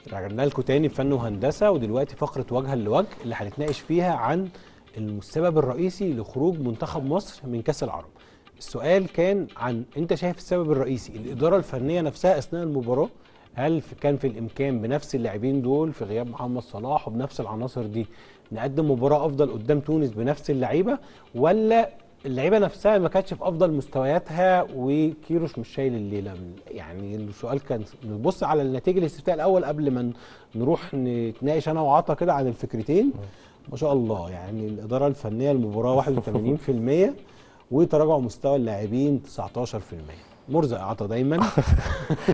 رجعنا لكم تاني في فن وهندسه ودلوقتي فقره وجها لوجه اللي هنتناقش فيها عن السبب الرئيسي لخروج منتخب مصر من كاس العرب. السؤال كان عن انت شايف السبب الرئيسي الاداره الفنيه نفسها اثناء المباراه هل في- كان في الامكان بنفس اللاعبين دول في غياب محمد صلاح وبنفس العناصر دي نقدم مباراه افضل قدام تونس بنفس اللعيبه ولا اللعيبه نفسها ما كانتش في افضل مستوياتها وكيروش مش شايل الليله يعني السؤال كان نبص على النتيجه الاستفتاء الاول قبل ما ن- نروح نتناقش انا وعطا كده عن الفكرتين ما شاء الله يعني الاداره الفنيه المباراه 81% وتراجع مستوى اللاعبين 19% مرزق عطا دايما